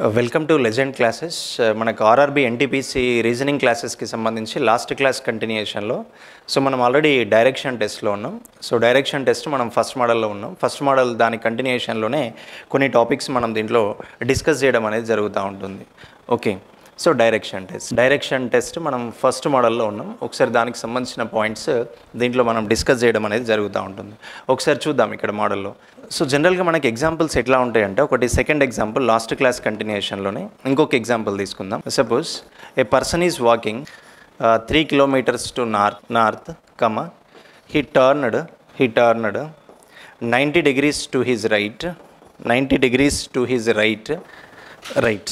Welcome to legend classes మనకు RRB NTPC reasoning క్లాసెస్కి సంబంధించి లాస్ట్ క్లాస్ కంటిన్యూషన్లో సో మనం ఆల్రెడీ డైరెక్షన్ టెస్ట్లో ఉన్నాం సో డైరెక్షన్ టెస్ట్ మనం ఫస్ట్ మోడల్లో ఉన్నాం ఫస్ట్ మోడల్ దాని కంటిన్యూషన్లోనే కొన్ని టాపిక్స్ మనం దీంట్లో డిస్కస్ చేయడం అనేది జరుగుతూ ఉంటుంది okay so direction test direction test మనం ఫస్ట్ మోడల్లో ఉన్నాం ఒకసారి దానికి సంబంధించిన పాయింట్స్ దీంట్లో మనం డిస్కస్ చేయడం అనేది జరుగుతూ ఉంటుంది ఒకసారి చూద్దాం ఇక్కడ మోడల్లో సో జనరల్గా మనకి ఎగ్జాంపుల్స్ ఎట్లా ఉంటాయంటే ఒకటి సెకండ్ ఎగ్జాంపుల్ లాస్ట్ క్లాస్ కంటిన్యూషన్లోనే ఇంకొక ఎగ్జాంపుల్ తీసుకుందాం suppose a person is walking three kilometres to north north comma he turned he turned ninety degrees to his right ninety degrees to his right right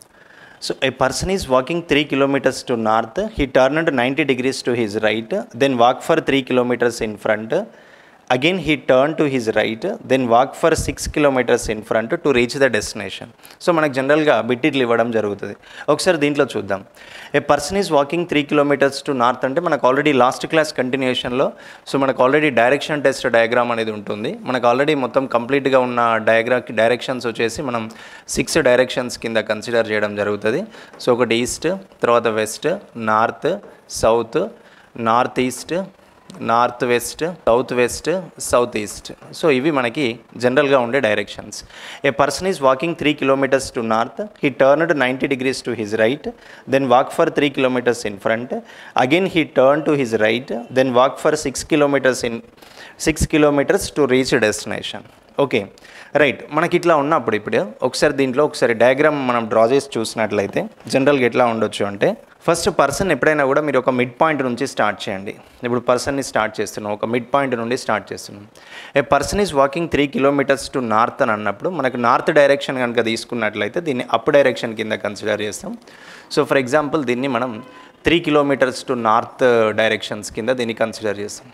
So a person is walking 3 kilometers to north. He turned 90 degrees to his right, then walk for 3 kilometers in front. Again he turned to his right, then walk for 6 kilometers in front to reach the destination. So మనకు జనరల్గా బిట్టిట్లు ఇవ్వడం జరుగుతుంది ఒకసారి దీంట్లో చూద్దాం a person is walking three kilometres to north అంటే మనకు ఆల్రెడీ లాస్ట్ క్లాస్ కంటిన్యూషన్లో సో మనకు ఆల్రెడీ డైరెక్షన్ టెస్ట్ డయాగ్రామ్ అనేది ఉంటుంది మనకు ఆల్రెడీ మొత్తం కంప్లీట్గా ఉన్న డయాగ్రా డైరెక్షన్స్ వచ్చేసి మనం సిక్స్ డైరెక్షన్స్ కింద కన్సిడర్ చేయడం జరుగుతుంది సో ఒకటి ఈస్ట్ తర్వాత west north south north east north west south west south east so ఇవి మనకి జనరల్గా ఉండే directions a person is walking three kilometres to north he turned ninety degrees to his right then walk for three kilometres in front again he turn to his right then walk for six kilometres in six kilometres to reach destination okay right మనకి ఇట్లా ఉన్నప్పుడు ఇప్పుడు ఒకసారి దీంట్లో ఒకసారి diagram మనం draw చేసి చూసినట్లయితే జనరల్గా ఎట్లా ఉండొచ్చు అంటే ఫస్ట్ పర్సన్ ఎప్పుడైనా కూడా మీరు ఒక మిడ్ పాయింట్ నుంచి స్టార్ట్ చేయండి ఇప్పుడు పర్సన్ని స్టార్ట్ చేస్తున్నాం ఒక మిడ్ పాయింట్ నుండి స్టార్ట్ చేస్తున్నాం a person is walking three kilometres to north అని అన్నప్పుడు మనకు నార్త్ డైరెక్షన్ కనుక తీసుకున్నట్లయితే దీన్ని అప్ డైరెక్షన్ కింద కన్సిడర్ చేస్తాం సో ఫర్ ఎగ్జాంపుల్ దీన్ని మనం three kilometres to north directions కింద దీన్ని కన్సిడర్ చేస్తాం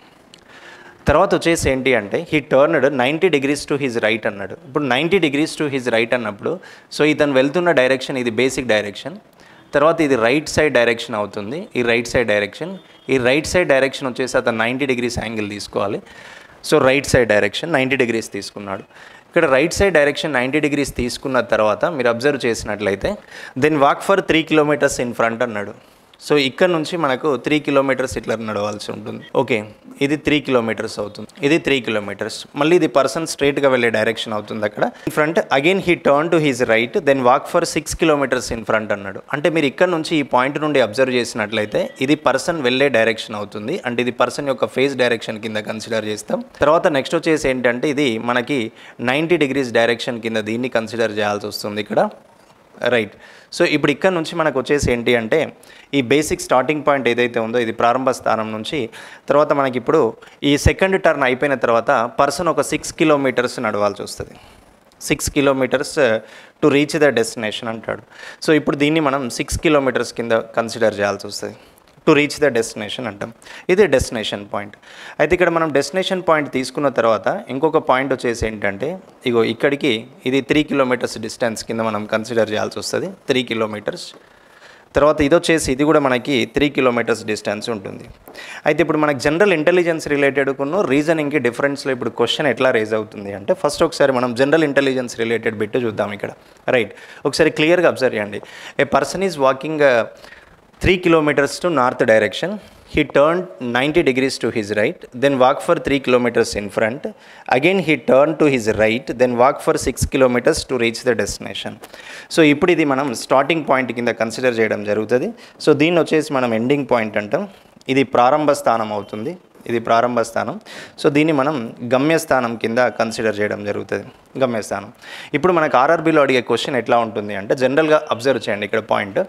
తర్వాత వచ్చేసి ఏంటి అంటే he turned ninety degrees to his right అన్నాడు ఇప్పుడు ninety degrees to his right అన్నప్పుడు సో ఇతను వెళ్తున్న డైరెక్షన్ ఇది బేసిక్ డైరెక్షన్ తర్వాత ఇది రైట్ సైడ్ డైరెక్షన్ అవుతుంది ఈ రైట్ సైడ్ డైరెక్షన్ ఈ రైట్ సైడ్ డైరెక్షన్ వచ్చేసి అతను నైంటీ డిగ్రీస్ యాంగిల్ తీసుకోవాలి so right side direction ninety degrees తీసుకున్నాడు ఇక్కడ right side direction ninety degrees తీసుకున్న తర్వాత మీరు అబ్జర్వ్ చేసినట్లయితే then walk for three kilometres in front అన్నాడు సో ఇక్కడ నుంచి మనకు త్రీ కిలోమీటర్స్ ఇట్లా నడవాల్సి ఉంటుంది ఓకే ఇది త్రీ కిలోమీటర్స్ అవుతుంది ఇది త్రీ కిలోమీటర్స్ మళ్ళీ ఇది పర్సన్ స్ట్రైట్గా వెళ్ళే డైరెక్షన్ అవుతుంది అక్కడ in front again he turn to his right then walk for six kilometres in front అన్నాడు అంటే మీరు ఇక్కడ నుంచి ఈ పాయింట్ నుండి అబ్జర్వ్ చేసినట్లయితే ఇది పర్సన్ వెళ్ళే డైరెక్షన్ అవుతుంది అంటే ఇది పర్సన్ యొక్క ఫేస్ డైరెక్షన్ కింద కన్సిడర్ చేస్తాం తర్వాత నెక్స్ట్ వచ్చేసి ఏంటంటే ఇది మనకి నైంటీ డిగ్రీస్ డైరెక్షన్ కింద దీన్ని కన్సిడర్ చేయాల్సి వస్తుంది ఇక్కడ రైట్ సో ఇప్పుడు ఇక్కడ నుంచి మనకు వచ్చేసి ఏంటి అంటే ఈ బేసిక్ స్టార్టింగ్ పాయింట్ ఏదైతే ఉందో ఇది ప్రారంభ స్థానం నుంచి తర్వాత మనకి ఇప్పుడు ఈ సెకండ్ టర్న్ అయిపోయిన తర్వాత పర్సన్ ఒక సిక్స్ కిలోమీటర్స్ నడవాల్సి వస్తుంది six kilometres to reach the destination అంటాడు సో ఇప్పుడు దీన్ని మనం సిక్స్ కిలోమీటర్స్ కింద కన్సిడర్ చేయాల్సి వస్తుంది టు రీచ్ ద డెస్టినేషన్ అంటాం ఇది డెస్టినేషన్ పాయింట్ అయితే ఇక్కడ మనం డెస్టినేషన్ పాయింట్ తీసుకున్న తర్వాత ఇంకొక పాయింట్ వచ్చేసి ఏంటంటే ఇగో ఇక్కడికి ఇది త్రీ కిలోమీటర్స్ డిస్టెన్స్ కింద మనం కన్సిడర్ చేయాల్సి వస్తుంది త్రీ కిలోమీటర్స్ తర్వాత ఇది వచ్చేసి ఇది కూడా మనకి త్రీ కిలోమీటర్స్ డిస్టెన్స్ ఉంటుంది అయితే ఇప్పుడు మనకి జనరల్ ఇంటెలిజెన్స్ రిలేటెడ్ కొను రీజనింగ్కి డిఫరెన్స్లో ఇప్పుడు క్వశ్చన్ ఎట్లా రేజ్ అవుతుంది అంటే ఫస్ట్ ఒకసారి మనం జనరల్ ఇంటెలిజెన్స్ రిలేటెడ్ బిట్ చూద్దాం ఇక్కడ రైట్ ఒకసారి క్లియర్గా అబ్జర్వ్ చేయండి a person is walking three kilometres to north direction he turned 90 degrees to his right then walk for 3 kilometers in front again he turned to his right then walk for 6 kilometers to reach the destination so ఇప్పుడు ఇది మనం starting point కింద consider చేయడం జరుగుతుంది so దీన్ని వచ్చేసి మనం ending point అంటాం ఇది ప్రారంభ స్థానం అవుతుంది ఇది ప్రారంభ స్థానం సో దీన్ని మనం గమ్యస్థానం కింద కన్సిడర్ చేయడం జరుగుతుంది గమ్యస్థానం ఇప్పుడు మనకు ఆర్ఆర్బీలో అడిగే క్వశ్చన్ ఎట్లా ఉంటుంది అంటే జనరల్గా అబ్జర్వ్ చేయండి ఇక్కడ పాయింట్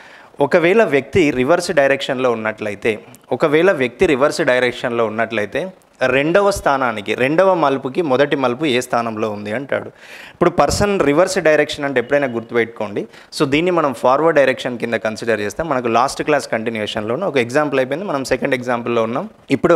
ఒకవేళ వ్యక్తి రివర్స్ డైరెక్షన్లో ఉన్నట్లయితే ఒకవేళ వ్యక్తి రివర్స్ డైరెక్షన్లో ఉన్నట్లయితే రెండవ స్థానానికి రెండవ మలుపుకి మొదటి మలుపు ఏ స్థానంలో ఉంది అంటాడు ఇప్పుడు పర్సన్ రివర్స్ డైరెక్షన్ అంటే ఎప్పుడైనా గుర్తుపెట్టుకోండి సో దీన్ని మనం ఫార్వర్డ్ డైరెక్షన్ కింద కన్సిడర్ చేస్తాం మనకు లాస్ట్ క్లాస్ కంటిన్యూషన్లోనే ఒక ఎగ్జాంపుల్ అయిపోయింది మనం సెకండ్ ఎగ్జాంపుల్లో ఉన్నాం ఇప్పుడు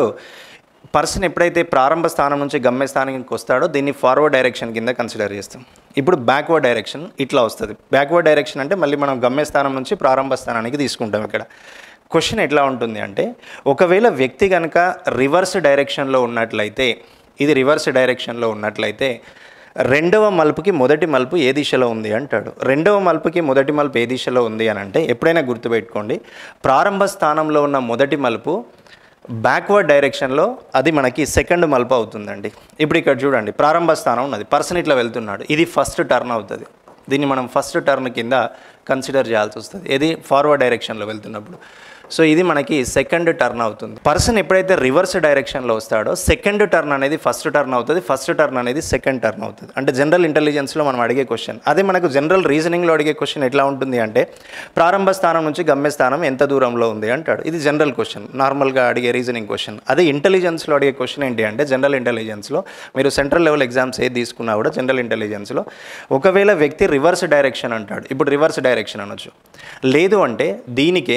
పర్సన్ ఎప్పుడైతే ప్రారంభ స్థానం నుంచి గమ్య స్థానానికి వస్తాడో దీన్ని ఫార్వర్డ్ డైరెక్షన్ కింద కన్సిడర్ చేస్తాం ఇప్పుడు బ్యాక్వర్డ్ డైరెక్షన్ ఇట్లా వస్తుంది బ్యాక్వర్డ్ డైరెక్షన్ అంటే మళ్ళీ మనం గమ్య స్థానం నుంచి ప్రారంభ స్థానానికి తీసుకుంటాం ఇక్కడ క్వశ్చన్ ఎట్లా ఉంటుంది అంటే ఒకవేళ వ్యక్తి కనుక రివర్స్ డైరెక్షన్లో ఉన్నట్లయితే ఇది రివర్స్ డైరెక్షన్లో ఉన్నట్లయితే రెండవ మలుపుకి మొదటి మలుపు ఏ దిశలో ఉంది అంటాడు రెండవ మలుపుకి మొదటి మలుపు ఏ దిశలో ఉంది అని అంటే ఎప్పుడైనా గుర్తుపెట్టుకోండి ప్రారంభ స్థానంలో ఉన్న మొదటి మలుపు బ్యాక్వర్డ్ డైరెక్షన్లో అది మనకి సెకండ్ మలుపు అవుతుందండి ఇప్పుడు ఇక్కడ చూడండి ప్రారంభ స్థానం ఉన్నది పర్సన్ ఇట్లా వెళ్తున్నాడు ఇది ఫస్ట్ టర్న్ అవుతుంది దీన్ని మనం ఫస్ట్ టర్న్ కింద కన్సిడర్ చేయాల్సి వస్తుంది ఇది ఫార్వర్డ్ డైరెక్షన్లో వెళ్తున్నప్పుడు సో ఇది మనకి సెకండ్ టర్న్ అవుతుంది పర్సన్ ఎప్పుడైతే రివర్స్ డైరెక్షన్లో వస్తాడో సెకండ్ టర్న్ అనేది ఫస్ట్ టర్న్ అవుతుంది ఫస్ట్ టర్న్ అనేది సెకండ్ టర్న్ అవుతుంది అంటే జనరల్ ఇంటెలిజెన్స్లో మనం అడిగే క్వశ్చన్ అదే మనకు జనరల్ రీజనింగ్లో అడిగే క్వశ్చన్ ఎట్లా ఉంటుంది అంటే ప్రారంభ స్థానం నుంచి గమ్యస్థానం ఎంత దూరంలో ఉంది అంటాడు ఇది జనరల్ క్వశ్చన్ నార్మల్గా అడిగే రీజనింగ్ క్వశ్చన్ అదే ఇంటెలిజెన్స్లో అడిగే క్వశ్చన్ ఏంటి అంటే జనరల్ ఇంటెలిజెన్స్లో మీరు సెంట్రల్ లెవెల్ ఎగ్జామ్స్ ఏది తీసుకున్నా కూడా జనరల్ ఇంటెలిజెన్స్లో ఒకవేళ వ్యక్తి రివర్స్ డైరెక్షన్ అంటాడు ఇప్పుడు రివర్స్ డైరెక్షన్ అనొచ్చు లేదు అంటే దీనికే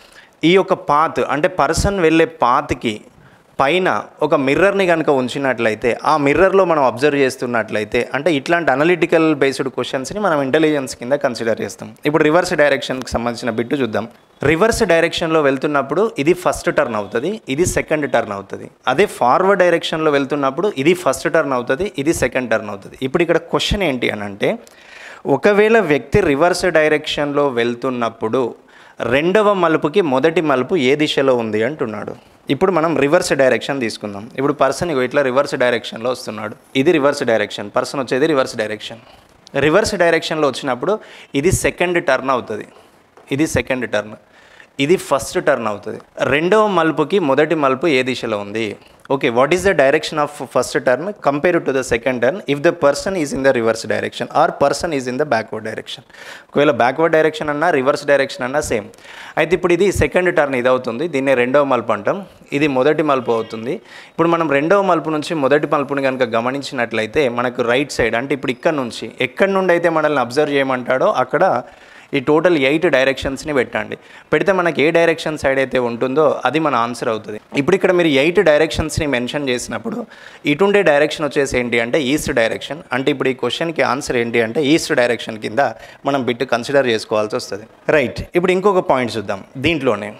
ఈ యొక్క పాత్ అంటే పర్సన్ వెళ్ళే పాత్కి పైన ఒక మిర్రర్ని కనుక ఉంచినట్లయితే ఆ మిర్రర్లో మనం అబ్జర్వ్ చేస్తున్నట్లయితే అంటే ఇట్లాంటి అనలిటికల్ బేస్డ్ క్వశ్చన్స్ని మనం ఇంటెలిజెన్స్ కింద కన్సిడర్ చేస్తాం ఇప్పుడు రివర్స్ డైరెక్షన్కి సంబంధించిన బిట్టు చూద్దాం రివర్స్ డైరెక్షన్లో వెళ్తున్నప్పుడు ఇది ఫస్ట్ టర్న్ అవుతుంది ఇది సెకండ్ టర్న్ అవుతుంది అదే ఫార్వర్డ్ డైరెక్షన్లో వెళ్తున్నప్పుడు ఇది ఫస్ట్ టర్న్ అవుతుంది ఇది సెకండ్ టర్న్ అవుతుంది ఇప్పుడు ఇక్కడ క్వశ్చన్ ఏంటి అని అంటే ఒకవేళ వ్యక్తి రివర్స్ డైరెక్షన్లో వెళ్తున్నప్పుడు రెండవ మలుపుకి మొదటి మలుపు ఏ దిశలో ఉంది అంటున్నాడు ఇప్పుడు మనం రివర్స్ డైరెక్షన్ తీసుకుందాం ఇప్పుడు పర్సన్ ఇగో ఇట్లా రివర్స్ డైరెక్షన్లో వస్తున్నాడు ఇది రివర్స్ డైరెక్షన్ పర్సన్ వచ్చేది రివర్స్ డైరెక్షన్ రివర్స్ డైరెక్షన్లో వచ్చినప్పుడు ఇది సెకండ్ టర్న్ అవుతుంది ఇది సెకండ్ టర్న్ ఇది ఫస్ట్ టర్న్ అవుతుంది రెండవ మలుపుకి మొదటి మలుపు ఏ దిశలో ఉంది okay what is the direction of first turn compare to the second turn if the person is in the reverse direction or person is in the backward direction ఒకవేళ బ్యాక్వర్డ్ డైరెక్షన్ అన్నా రివర్స్ డైరెక్షన్ అన్నా same అయితే ఇప్పుడు ఇది second turn ఇది అవుతుంది దీన్ని రెండవ మలుపు అంటాం ఇది మొదటి మలుపు అవుతుంది ఇప్పుడు మనం రెండవ మలుపు నుంచి మొదటి మలుపుని కనుక గమనించినట్లయితే మనకు రైట్ సైడ్ అంటే ఇప్పుడు ఇక్కడ నుంచి ఎక్కడి నుండి అయితే మనల్ని అబ్జర్వ్ చేయమంటాడో అక్కడ ఈ టోటల్ ఎయిట్ డైరెక్షన్స్ని పెట్టండి పెడితే మనకి ఏ డైరెక్షన్ సైడ్ అయితే ఉంటుందో అది మన ఆన్సర్ అవుతుంది ఇప్పుడు ఇక్కడ మీరు ఎయిట్ డైరెక్షన్స్ని మెన్షన్ చేసినప్పుడు ఇటుండే డైరెక్షన్ వచ్చేసి ఏంటి అంటే ఈస్ట్ డైరెక్షన్ అంటే ఇప్పుడు ఈ క్వశ్చన్కి ఆన్సర్ ఏంటి అంటే ఈస్ట్ డైరెక్షన్ కింద మనం బిట్ కన్సిడర్ చేసుకోవాల్సి వస్తుంది రైట్ ఇప్పుడు ఇంకొక పాయింట్ చూద్దాం దీంట్లోనే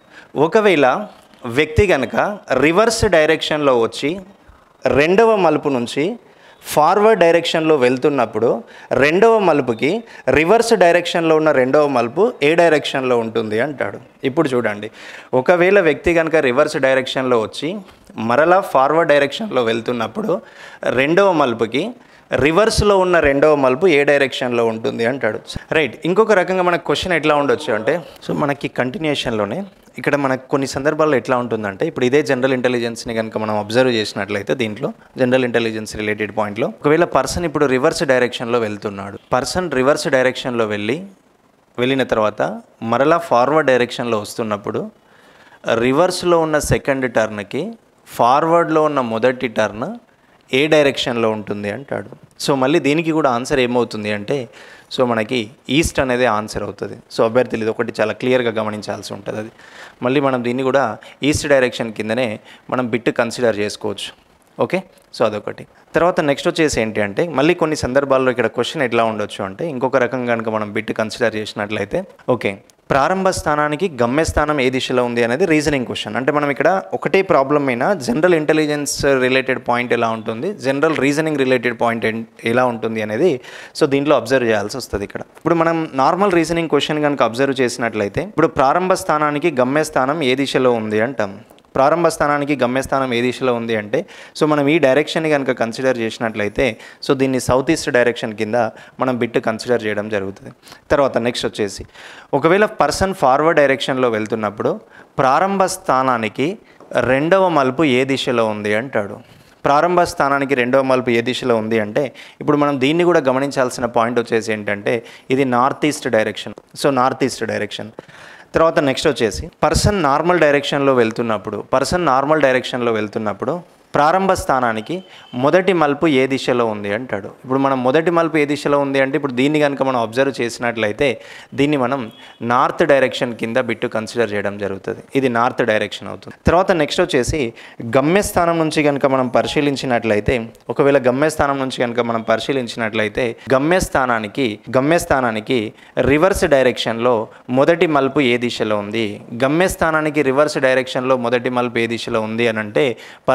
ఒకవేళ వ్యక్తి కనుక రివర్స్ డైరెక్షన్లో వచ్చి రెండవ మలుపు నుంచి ఫార్వర్డ్ డైరెక్షన్లో వెళ్తున్నప్పుడు రెండవ మలుపుకి రివర్స్ డైరెక్షన్లో ఉన్న రెండవ మలుపు ఏ డైరెక్షన్లో ఉంటుంది అంటాడు ఇప్పుడు చూడండి ఒకవేళ వ్యక్తి కనుక రివర్స్ డైరెక్షన్లో వచ్చి మరలా ఫార్వర్డ్ డైరెక్షన్లో వెళ్తున్నప్పుడు రెండవ మలుపుకి రివర్స్లో ఉన్న రెండవ మలుపు ఏ డైరెక్షన్లో ఉంటుంది అంటాడు రైట్ ఇంకొక రకంగా మనకు క్వశ్చన్ ఎట్లా ఉండొచ్చు అంటే సో మనకి కంటిన్యూషన్లోనే ఇక్కడ మనకు కొన్ని సందర్భాల్లో ఎట్లా ఉంటుందంటే ఇప్పుడు ఇదే జనరల్ ఇంటెలిజెన్స్ని కనుక మనం అబ్జర్వ్ చేసినట్లయితే దీంట్లో జనరల్ ఇంటెలిజెన్స్ రిలేటెడ్ పాయింట్లో ఒకవేళ పర్సన్ ఇప్పుడు రివర్స్ డైరెక్షన్లో వెళ్తున్నాడు పర్సన్ రివర్స్ డైరెక్షన్లో వెళ్ళి వెళ్ళిన తర్వాత మరలా ఫార్వర్డ్ డైరెక్షన్లో వస్తున్నప్పుడు రివర్స్లో ఉన్న సెకండ్ టర్న్కి ఫార్వర్డ్లో ఉన్న మొదటి టర్న్ ఏ డైరెక్షన్లో ఉంటుంది అంటాడు సో మళ్ళీ దీనికి కూడా ఆన్సర్ ఏమవుతుంది అంటే సో మనకి ఈస్ట్ అనేది ఆన్సర్ అవుతుంది సో అభ్యర్థులు ఇది ఒకటి చాలా క్లియర్గా గమనించాల్సి ఉంటుంది అది మళ్ళీ మనం దీన్ని కూడా ఈస్ట్ డైరెక్షన్ కిందనే మనం బిట్ కన్సిడర్ చేసుకోవచ్చు ఓకే సో అదొకటి తర్వాత నెక్స్ట్ వచ్చేసి ఏంటి అంటే మళ్ళీ కొన్ని సందర్భాల్లో ఇక్కడ క్వశ్చన్ ఎట్లా ఉండొచ్చు అంటే ఇంకొక రకంగా కనుక మనం బిట్ కన్సిడర్ చేసినట్లయితే ఓకే ప్రారంభ స్థానానికి గమ్యస్థానం ఏ దిశలో ఉంది అనేది రీజనింగ్ క్వశ్చన్ అంటే మనం ఇక్కడ ఒకటే ప్రాబ్లం అయినా జనరల్ ఇంటెలిజెన్స్ రిలేటెడ్ పాయింట్ ఎలా ఉంటుంది జనరల్ రీజనింగ్ రిలేటెడ్ పాయింట్ ఎలా ఉంటుంది అనేది సో దీంట్లో అబ్జర్వ్ చేయాల్సి వస్తుంది ఇక్కడ ఇప్పుడు మనం నార్మల్ రీజనింగ్ క్వశ్చన్ కనుక అబ్జర్వ్ చేసినట్లయితే ఇప్పుడు ప్రారంభ స్థానానికి గమ్యస్థానం ఏ దిశలో ఉంది అంటాం ప్రారంభ స్థానానికి గమ్యస్థానం ఏ దిశలో ఉంది అంటే సో మనం ఈ డైరెక్షన్ని కనుక కన్సిడర్ చేసినట్లయితే సో దీన్ని సౌత్ ఈస్ట్ డైరెక్షన్ కింద మనం బిట్ కన్సిడర్ చేయడం జరుగుతుంది తర్వాత నెక్స్ట్ వచ్చేసి ఒకవేళ పర్సన్ ఫార్వర్డ్ డైరెక్షన్లో వెళ్తున్నప్పుడు ప్రారంభ స్థానానికి రెండవ మలుపు ఏ దిశలో ఉంది అంటాడు ప్రారంభ స్థానానికి రెండవ మలుపు ఏ దిశలో ఉంది అంటే ఇప్పుడు మనం దీన్ని కూడా గమనించాల్సిన పాయింట్ వచ్చేసి ఏంటంటే ఇది north east direction so north east direction తర్వాత నెక్స్ట్ వచ్చేసి పర్సన్ నార్మల్ డైరెక్షన్లో వెళ్తున్నప్పుడు పర్సన్ నార్మల్ డైరెక్షన్లో వెళ్తున్నప్పుడు ప్రారంభ స్థానానికి మొదటి మలుపు ఏ దిశలో ఉంది అంటాడు ఇప్పుడు మనం మొదటి మలుపు ఏ దిశలో ఉంది అంటే ఇప్పుడు దీన్ని కనుక మనం అబ్జర్వ్ చేసినట్లయితే దీన్ని మనం నార్త్ డైరెక్షన్ కింద బిట్టు కన్సిడర్ చేయడం జరుగుతుంది ఇది నార్త్ డైరెక్షన్ అవుతుంది తర్వాత నెక్స్ట్ వచ్చేసి గమ్యస్థానం నుంచి కనుక మనం పరిశీలించినట్లయితే ఒకవేళ గమ్యస్థానం నుంచి కనుక మనం పరిశీలించినట్లయితే గమ్యస్థానానికి గమ్యస్థానానికి రివర్స్ డైరెక్షన్లో మొదటి మలుపు ఏ దిశలో ఉంది గమ్యస్థానానికి రివర్స్ డైరెక్షన్లో మొదటి మలుపు ఏ దిశలో ఉంది అని అంటే పర్సన్ రివర్స్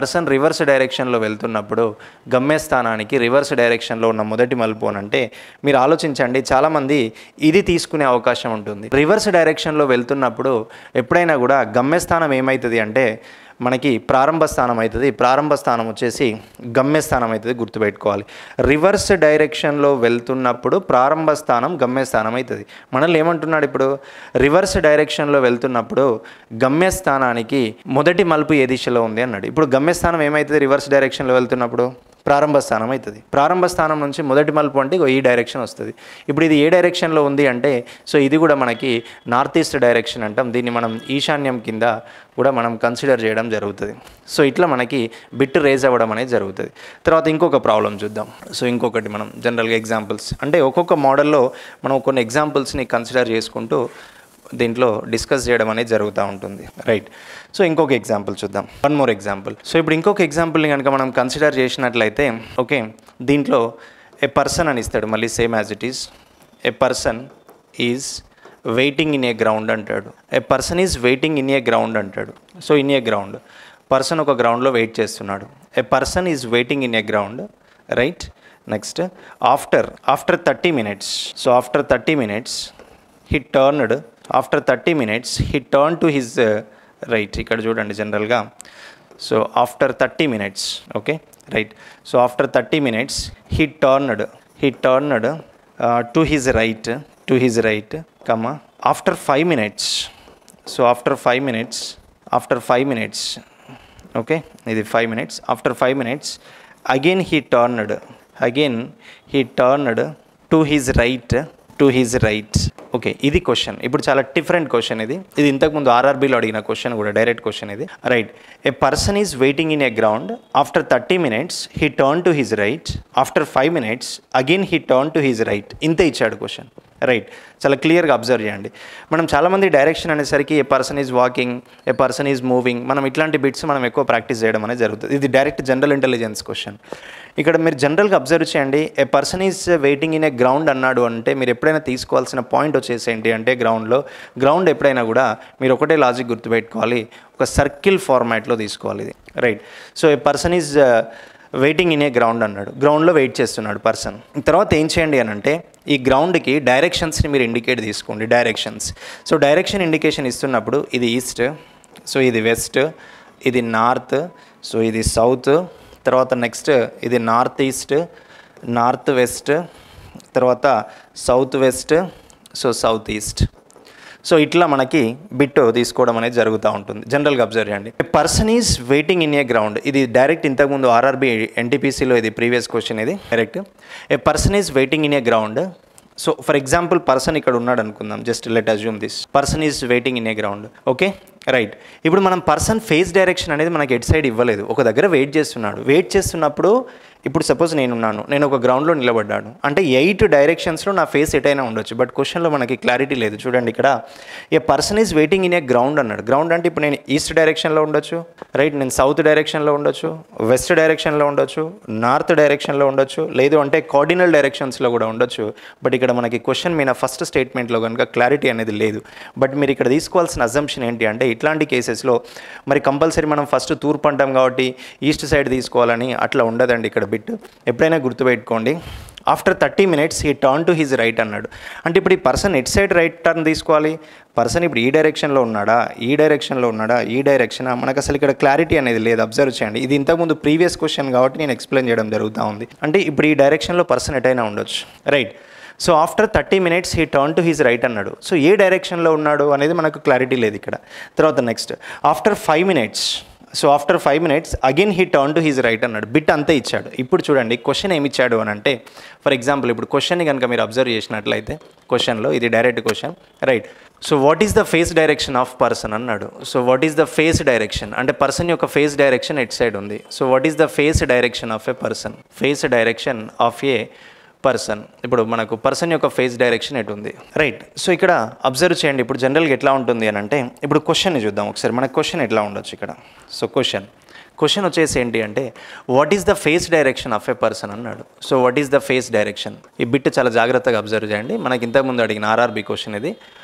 రివర్స్ డైరెక్షన్లో వెళ్తున్నప్పుడు గమ్యస్థానానికి రివర్స్ డైరెక్షన్లో ఉన్న మొదటి మలుపు అని అంటే మీరు ఆలోచించండి చాలామంది ఇది తీసుకునే అవకాశం ఉంటుంది రివర్స్ డైరెక్షన్లో వెళ్తున్నప్పుడు ఎప్పుడైనా కూడా గమ్యస్థానం ఏమవుతుంది అంటే మనకి ప్రారంభ స్థానం అవుతుంది ప్రారంభ స్థానం వచ్చేసి గమ్యస్థానం అవుతుంది గుర్తుపెట్టుకోవాలి రివర్స్ డైరెక్షన్లో వెళ్తున్నప్పుడు ప్రారంభ స్థానం గమ్యస్థానం అవుతుంది మనల్ని ఏమంటున్నాడు ఇప్పుడు రివర్స్ డైరెక్షన్లో వెళ్తున్నప్పుడు గమ్యస్థానానికి మొదటి మలుపు ఏ దిశలో ఉంది అన్నాడు ఇప్పుడు గమ్యస్థానం ఏమవుతుంది రివర్స్ డైరెక్షన్లో వెళ్తున్నప్పుడు ప్రారంభ స్థానం అవుతుంది ప్రారంభ స్థానం నుంచి మొదటి మలుపు అంటే ఇగో ఈ డైరెక్షన్ వస్తుంది ఇప్పుడు ఇది ఏ డైరెక్షన్లో ఉంది అంటే సో ఇది కూడా మనకి నార్త్ ఈస్ట్ డైరెక్షన్ అంటాం దీన్ని మనం ఈశాన్యం కింద కూడా మనం కన్సిడర్ చేయడం జరుగుతుంది సో ఇట్లా మనకి బిట్ రేజ్ అవ్వడం అనేది జరుగుతుంది తర్వాత ఇంకొక ప్రాబ్లం చూద్దాం సో ఇంకొకటి మనం జనరల్గా ఎగ్జాంపుల్స్ అంటే ఒక్కొక్క మోడల్లో మనం కొన్ని ఎగ్జాంపుల్స్ని కన్సిడర్ చేసుకుంటూ దీంట్లో డిస్కస్ చేయడం అనేది జరుగుతూ ఉంటుంది రైట్ సో ఇంకొక ఎగ్జాంపుల్ చూద్దాం వన్ మోర్ ఎగ్జాంపుల్ సో ఇప్పుడు ఇంకొక ఎగ్జాంపుల్ని కనుక మనం కన్సిడర్ చేసినట్లయితే ఓకే దీంట్లో ఏ పర్సన్ అని ఇస్తాడు మళ్ళీ same as it is a person is waiting in a ground అంటాడు a person is waiting in a ground అంటాడు so in a ground person ఒక గ్రౌండ్లో వెయిట్ చేస్తున్నాడు a person is waiting in a ground right next after after thirty minutes so after thirty minutes he turned after thirty minutes he turn to his right ఇక్కడ చూడండి జనరల్గా so after thirty minutes okay right so after thirty minutes he turned he turned to his right to his right comma after five minutes so after five minutes after five minutes okay ఇది five minutes after five minutes again he turned again he turned to his right to his right okay ఇది question ఇప్పుడు చాలా different question ఇది ఇది ఇంతకుముందు ఆర్ఆర్బీలో అడిగిన question కూడా direct question ఇది right a person is waiting in a ground after thirty minutes he turn to his right after five minutes again he turn to his right ఇంతే ఇచ్చాడు క్వశ్చన్ రైట్ చాలా క్లియర్గా అబ్జర్వ్ చేయండి మనం చాలామంది direction అనేసరికి a person is walking a person is moving మనం ఇట్లాంటి బిట్స్ మనం ఎక్కువ ప్రాక్టీస్ చేయడం అనేది జరుగుతుంది ఇది డైరెక్ట్ జనరల్ ఇంటెలిజెన్స్ క్వశ్చన్ ఇక్కడ మీరు జనరల్గా అబ్జర్వ్ చేయండి a person is waiting in a ground అన్నాడు అంటే మీరు ఎప్పుడైనా తీసుకోవాల్సిన పాయింట్ వచ్చేసి ఏంటి అంటే గ్రౌండ్లో గ్రౌండ్ ఎప్పుడైనా కూడా మీరు ఒకటే లాజిక్ గుర్తుపెట్టుకోవాలి ఒక సర్కిల్ ఫార్మాట్లో తీసుకోవాలి ఇది right so a person is waiting in a ground అన్నాడు గ్రౌండ్లో వెయిట్ చేస్తున్నాడు పర్సన్ తర్వాత ఏం చేయండి అని అంటే ఈ గ్రౌండ్కి డైరెక్షన్స్ని మీరు ఇండికేట్ తీసుకోండి డైరెక్షన్స్ సో డైరెక్షన్ ఇండికేషన్ ఇస్తున్నప్పుడు ఇది ఈస్ట్ సో ఇది వెస్ట్ ఇది నార్త్ సో ఇది సౌత్ తర్వాత నెక్స్ట్ ఇది నార్త్ ఈస్ట్ నార్త్ వెస్ట్ తర్వాత south west so south east so ఇట్లా మనకి బిట్ తీసుకోవడం అనేది జరుగుతూ ఉంటుంది జనరల్గా అబ్జర్వ్ చేయండి person is waiting in a ground ఇది డైరెక్ట్ ఇంతకుముందు ఆర్ఆర్బి ఎన్టీపీసీలో ఇది ప్రీవియస్ క్వశ్చన్ ఇది direct a person is waiting in a ground so for example person ఇక్కడ ఉన్నాడు అనుకుందాం just let assume this person is waiting in a ground okay right ఇప్పుడు మనం పర్సన్ ఫేస్ డైరెక్షన్ అనేది మనకి ఎట్ సైడ్ ఇవ్వలేదు ఒక దగ్గర వెయిట్ చేస్తున్నాడు వెయిట్ చేస్తున్నప్పుడు ఇప్పుడు సపోజ్ నేనున్నాను నేను ఒక గ్రౌండ్లో నిలబడ్డాను అంటే ఎయిట్ డైరెక్షన్స్లో నా ఫేస్ ఎటైనా ఉండొచ్చు బట్ క్వశ్చన్లో మనకి క్లారిటీ లేదు చూడండి ఇక్కడ a person is waiting in a ground అన్నాడు గ్రౌండ్ అంటే ఇప్పుడు నేను ఈస్ట్ డైరెక్షన్లో ఉండొచ్చు రైట్ నేను సౌత్ డైరెక్షన్లో ఉండొచ్చు వెస్ట్ డైరెక్షన్లో ఉండొచ్చు నార్త్ డైరెక్షన్లో ఉండొచ్చు లేదు అంటే కార్డినల్ డైరెక్షన్స్లో కూడా ఉండొచ్చు బట్ ఇక్కడ మనకి క్వశ్చన్ మీద ఫస్ట్ స్టేట్మెంట్లో కనుక క్లారిటీ అనేది లేదు బట్ మీరు ఇక్కడ తీసుకోవాల్సిన అజంప్షన్ ఏంటి అంటే ఇట్లాంటి కేసెస్లో మరి కంపల్సరీ మనం ఫస్ట్ తూర్పు అంటాం కాబట్టి ఈస్ట్ సైడ్ తీసుకోవాలని అట్లా ఉండదండి ఇక్కడ బిట్ ఎప్పుడైనా గుర్తుపెట్టుకోండి after thirty minutes he turn to his right అన్నాడు అంటే ఇప్పుడు ఈ పర్సన్ ఎట్ సైడ్ రైట్ టర్న్ తీసుకోవాలి పర్సన్ ఇప్పుడు ఈ డైరెక్షన్లో ఉన్నాడా ఈ డైరెక్షన్లో ఉన్నాడా ఈ డైరెక్షన్ మనకు అసలు ఇక్కడ క్లారిటీ అనేది లేదు అబ్జర్వ్ చేయండి ఇది ఇంతకుముందు ప్రీవియస్ క్వశ్చన్ కాబట్టి నేను ఎక్స్ప్లెయిన్ చేయడం జరుగుతూ ఉంది అంటే ఇప్పుడు ఈ డైరెక్షన్లో పర్సన్ ఎటైనా ఉండొచ్చు right so after thirty minutes he turn to his right అన్నాడు సో ఏ డైరెక్షన్లో ఉన్నాడు అనేది మనకు క్లారిటీ లేదు ఇక్కడ తర్వాత next after five minutes so after five minutes again he turn to his right అన్నాడు బిట్ అంతే ఇచ్చాడు ఇప్పుడు చూడండి క్వశ్చన్ ఏమి ఇచ్చాడు అని అంటే ఫర్ ఎగ్జాంపుల్ ఇప్పుడు క్వశ్చన్ని కనుక మీరు అబ్జర్వ్ చేసినట్లయితే క్వశ్చన్లో ఇది direct question right so what is the face direction of person అన్నాడు so what is the face direction అంటే పర్సన్ యొక్క ఫేస్ డైరెక్షన్ ఎట్ సైడ్ ఉంది so what is the face direction of a person face direction of a person ఇప్పుడు మనకు person యొక్క face direction ఎటు ఉంది రైట్ సో ఇక్కడ అబ్జర్వ్ చేయండి ఇప్పుడు జనరల్గా ఎట్లా ఉంటుంది అని అంటే ఇప్పుడు క్వశ్చన్ని చూద్దాం ఒకసారి మన క్వశ్చన్ ఎట్లా ఉండొచ్చు ఇక్కడ సో క్వశ్చన్ క్వశ్చన్ వచ్చేసి ఏంటి అంటే what is the face direction of a person అన్నాడు so what is the face direction ఈ బిట్ చాలా జాగ్రత్తగా అబ్జర్వ్ చేయండి మనకి ఇంతకుముందు అడిగిన ఆర్ఆర్బి క్వశ్చన్ ఇది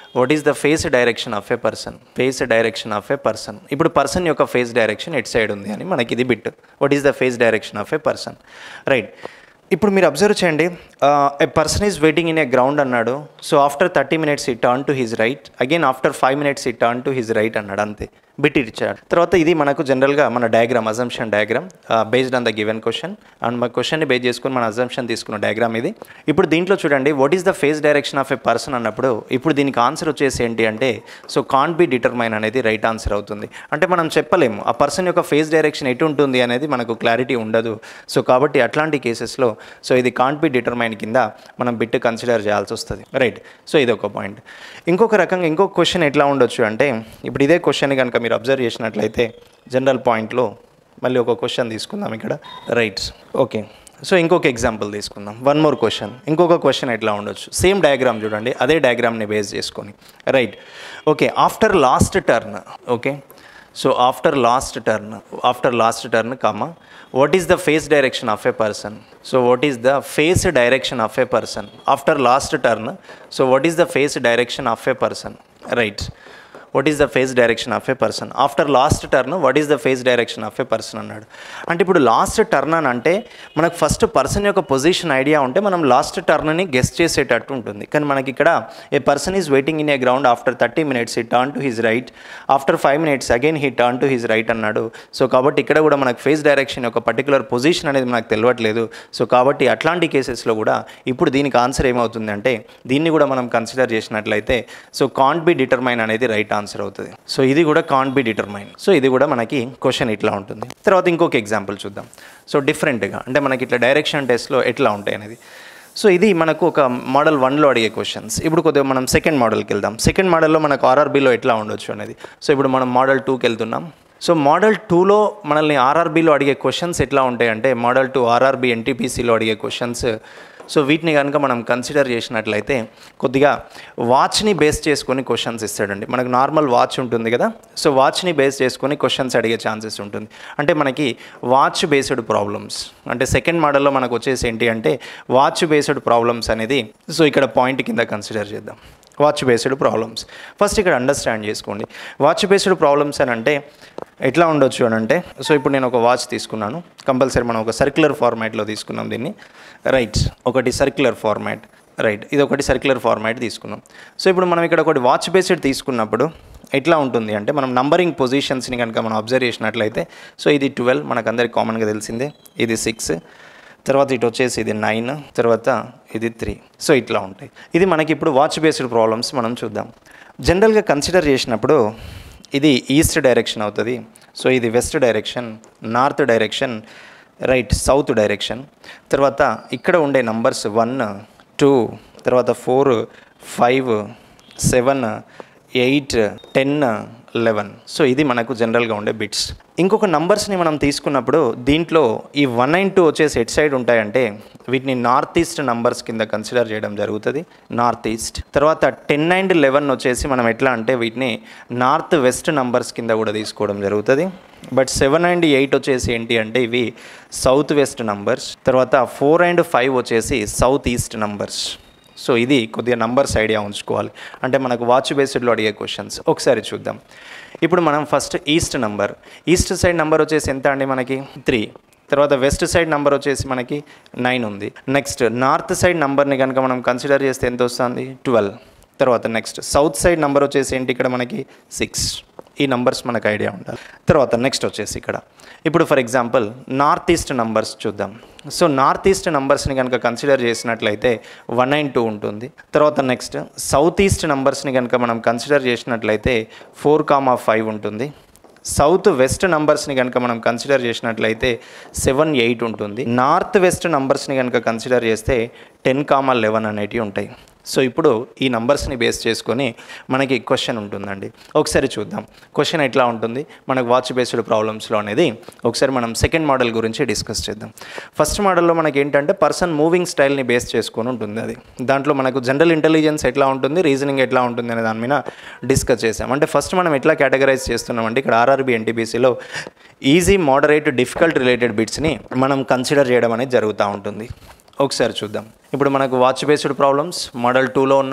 what is the face direction of a person face direction of a person ఇప్పుడు పర్సన్ యొక్క ఫేస్ డైరెక్షన్ ఎట్ సైడ్ ఉంది అని మనకి ఇది bit what is the face direction of a person right ఇప్పుడు మీరు అబ్జర్వ్ చేయండి a person is waiting in a ground అన్నాడు so after thirty minutes he turn to his right again after five minutes he turn to his right అన్నాడు అంతే bit ఇచ్చాడు తర్వాత ఇది మనకు జనరల్గా మన diagram assumption diagram based on the given question and మా క్వశ్చన్ని బేస్ చేసుకుని మన అజంప్షన్ తీసుకున్న డయాగ్రామ్ ఇది ఇప్పుడు దీంట్లో చూడండి what is the face direction of a person అన్నప్పుడు ఇప్పుడు దీనికి ఆన్సర్ వచ్చేసి ఏంటి అంటే సో కాంట్ బి డిటర్మైన్ అనేది రైట్ ఆన్సర్ అవుతుంది అంటే మనం చెప్పలేము ఆ పర్సన్ యొక్క ఫేస్ డైరెక్షన్ ఎటు ఉంటుంది అనేది మనకు క్లారిటీ ఉండదు సో కాబట్టి అట్లాంటి కేసెస్లో సో ఇది కాంట్ బి డిటర్మైన్ కింద మనం బిట్ కన్సిడర్ చేయాల్సి వస్తుంది రైట్ సో ఇది ఒక పాయింట్ ఇంకొక రకంగా ఇంకొక క్వశ్చన్ ఎట్లా ఉండొచ్చు అంటే ఇప్పుడు ఇదే క్వశ్చన్ కనుక మీరు అబ్జర్వ్ చేసినట్లయితే జనరల్ పాయింట్లో మళ్ళీ ఒక క్వశ్చన్ తీసుకుందాం ఇక్కడ రైట్ ఓకే సో ఇంకొక ఎగ్జాంపుల్ తీసుకుందాం వన్ మోర్ క్వశ్చన్ ఇంకొక క్వశ్చన్ ఎట్లా ఉండొచ్చు సేమ్ డయాగ్రామ్ చూడండి అదే డయాగ్రామ్ని బేస్ చేసుకొని right okay after last turn okay so after last turn after last turn comma what is the face direction of a person so what is the face direction of a person after last turn so what is the face direction of a person right what is the face direction of a person after last turn what is the face direction of a person అన్నాడు అంటే ఇప్పుడు last turn అని అంటే మనకు first person యొక్క position idea ఉంటే మనం last టర్న్ని guest చేసేటట్టు ఉంటుంది కానీ మనకి ఇక్కడ a person is waiting in a ground after thirty minutes he turn to his right after five minutes again he turn to his right అన్నాడు సో కాబట్టి ఇక్కడ కూడా మనకు ఫేస్ డైరెక్షన్ యొక్క పర్టికులర్ పొజిషన్ అనేది మనకు తెలియట్లేదు సో కాబట్టి అట్లాంటి కేసెస్లో కూడా ఇప్పుడు దీనికి ఆన్సర్ ఏమవుతుంది అంటే దీన్ని కూడా మనం కన్సిడర్ చేసినట్లయితే సో కాంట్ బి డిటర్మైన్ అనేది రైట్ ఆన్సర్ అవుతుంది సో ఇది కూడా కాంట్ బి డిటర్మైన్ సో ఇది కూడా మనకి క్వశ్చన్ ఇట్లా ఉంటుంది తర్వాత ఇంకొక ఎగ్జాంపుల్ చూద్దాం సో డిఫరెంట్గా అంటే మనకి ఇట్లా డైరెక్షన్ టెస్ట్లో ఎట్లా ఉంటాయి అనేది సో ఇది మనకు ఒక మోడల్ వన్లో అడిగే క్వశ్చన్స్ ఇప్పుడు కొద్దిగా మనం సెకండ్ మోడల్కి వెళ్దాం సెకండ్ మోడల్లో మనకు ఆర్ఆర్బీలో ఎట్లా ఉండొచ్చు అనేది సో ఇప్పుడు మనం మోడల్ టూకి వెళ్తున్నాం సో మోడల్ టూలో మనల్ని ఆర్ఆర్బీలో అడిగే క్వశ్చన్స్ ఎట్లా ఉంటాయి అంటే మోడల్ టూ ఆర్ఆర్బీ ఎన్టీపీసీలో అడిగే క్వశ్చన్స్ సో వీటిని కనుక మనం కన్సిడర్ చేసినట్లయితే కొద్దిగా వాచ్ని బేస్ చేసుకొని క్వశ్చన్స్ ఇస్తాడండి మనకు నార్మల్ వాచ్ ఉంటుంది కదా సో వాచ్ని బేస్ చేసుకొని క్వశ్చన్స్ అడిగే ఛాన్సెస్ ఉంటుంది అంటే మనకి వాచ్ బేస్డ్ ప్రాబ్లమ్స్ అంటే సెకండ్ మోడల్లో మనకు వచ్చేసి ఏంటి అంటే వాచ్ బేస్డ్ ప్రాబ్లమ్స్ అనేది సో ఇక్కడ పాయింట్ కింద కన్సిడర్ చేద్దాం వాచ్ బేస్డ్ ప్రాబ్లమ్స్ ఫస్ట్ ఇక్కడ అండర్స్టాండ్ చేసుకోండి వాచ్ బేస్డ్ ప్రాబ్లమ్స్ అని అంటే ఎట్లా ఉండొచ్చు అని అంటే సో ఇప్పుడు నేను ఒక వాచ్ తీసుకున్నాను కంపల్సరీ మనం ఒక సర్క్యులర్ ఫార్మాట్లో తీసుకున్నాం దీన్ని రైట్ ఒకటి సర్క్యులర్ ఫార్మాట్ రైట్ ఇది ఒకటి సర్క్యులర్ ఫార్మాట్ తీసుకున్నాం సో ఇప్పుడు మనం ఇక్కడ ఒకటి వాచ్ బేస్డ్ తీసుకున్నప్పుడు ఎట్లా ఉంటుంది అంటే మనం నంబరింగ్ పొజిషన్స్ని కనుక మనం అబ్జర్వ్ చేసినట్లయితే సో ఇది ట్వెల్వ్ మనకు అందరికి కామన్గా తెలిసిందే ఇది సిక్స్ తర్వాత ఇటు వచ్చేసి ఇది నైన్ తర్వాత ఇది త్రీ సో ఇట్లా ఉంటాయి ఇది మనకి ఇప్పుడు వాచ్ బేస్డ్ ప్రాబ్లమ్స్ మనం చూద్దాం జనరల్గా కన్సిడర్ చేసినప్పుడు ఇది ఈస్ట్ డైరెక్షన్ అవుతుంది సో ఇది west direction north direction right south direction తర్వాత ఇక్కడ ఉండే నంబర్స్ వన్ టూ తర్వాత four five seven eight ten eleven so ఇది మనకు జనరల్గా ఉండే బిట్స్ ఇంకొక నంబర్స్ని మనం తీసుకున్నప్పుడు దీంట్లో ఈ వన్ నైన్ టూ వచ్చేసి ఎట్ సైడ్ ఉంటాయంటే వీటిని నార్త్ ఈస్ట్ నంబర్స్ కింద కన్సిడర్ చేయడం జరుగుతుంది నార్త్ ఈస్ట్ తర్వాత టెన్ అండ్ లెవెన్ వచ్చేసి మనం ఎట్లా అంటే వీటిని నార్త్ వెస్ట్ నంబర్స్ కింద కూడా తీసుకోవడం జరుగుతుంది బట్ సెవెన్ అండ్ ఎయిట్ వచ్చేసి ఏంటి అంటే ఇవి సౌత్ వెస్ట్ నంబర్స్ తర్వాత ఫోర్ అండ్ ఫైవ్ వచ్చేసి సౌత్ ఈస్ట్ నంబర్స్ సో ఇది కొద్దిగా నంబర్స్ ఐడియా ఉంచుకోవాలి అంటే మనకు వాచ్ బేస్డ్లో అడిగే క్వశ్చన్స్ ఒకసారి చూద్దాం ఇప్పుడు మనం first east number east side number వచ్చేసి ఎంత అండి మనకి త్రీ తర్వాత వెస్ట్ సైడ్ నంబర్ వచ్చేసి మనకి నైన్ ఉంది నెక్స్ట్ నార్త్ సైడ్ నంబర్ని కనుక మనం కన్సిడర్ చేస్తే ఎంత వస్తుంది ట్వెల్వ్ తర్వాత నెక్స్ట్ సౌత్ సైడ్ నంబర్ వచ్చేసి ఏంటి ఇక్కడ మనకి సిక్స్ ఈ నంబర్స్ మనకు ఐడియా ఉండాలి తర్వాత నెక్స్ట్ వచ్చేసి ఇక్కడ ఇప్పుడు for example north east numbers చూద్దాం సో నార్త్ ఈస్ట్ నంబర్స్ని కనుక కన్సిడర్ చేసినట్లయితే వన్ నైన్ టూ ఉంటుంది తర్వాత నెక్స్ట్ సౌత్ ఈస్ట్ నంబర్స్ని కనుక మనం కన్సిడర్ చేసినట్లయితే ఫోర్ కామా ఫైవ్ ఉంటుంది సౌత్ వెస్ట్ నంబర్స్ని కనుక మనం కన్సిడర్ చేసినట్లయితే సెవెన్ ఎయిట్ ఉంటుంది నార్త్ వెస్ట్ నంబర్స్ని కనుక కన్సిడర్ చేస్తే టెన్ కామా లెవెన్ అనేటివి ఉంటాయి సో ఇప్పుడు ఈ నంబర్స్ని బేస్ చేసుకొని మనకి క్వశ్చన్ ఉంటుందండి ఒకసారి చూద్దాం క్వశ్చన్ ఎట్లా ఉంటుంది మనకు వాచ్ బేస్డ్ ప్రాబ్లమ్స్లో అనేది ఒకసారి మనం సెకండ్ మోడల్ గురించి డిస్కస్ చేద్దాం ఫస్ట్ మోడల్లో మనకి ఏంటంటే పర్సన్ మూవింగ్ స్టైల్ని బేస్ చేసుకొని ఉంటుంది అది దాంట్లో మనకు జనరల్ ఇంటెలిజెన్స్ ఎట్లా ఉంటుంది రీజనింగ్ ఎట్లా ఉంటుంది అనే దాని మీద డిస్కస్ చేసాం అంటే ఫస్ట్ మనం ఎట్లా కేటగరైజ్ చేస్తున్నామంటే ఇక్కడ ఆర్ఆర్బి ఎన్టీపీసీలో ఈజీ మోడరేట్ డిఫికల్ట్ రిలేటెడ్ బిట్స్ని మనం కన్సిడర్ చేయడం అనేది జరుగుతూ ఉంటుంది ఒకసారి చూద్దాం ఇప్పుడు మనకు వాచ్ బేస్డ్ ప్రాబ్లమ్స్ మోడల్ టూలో ఉన్నాం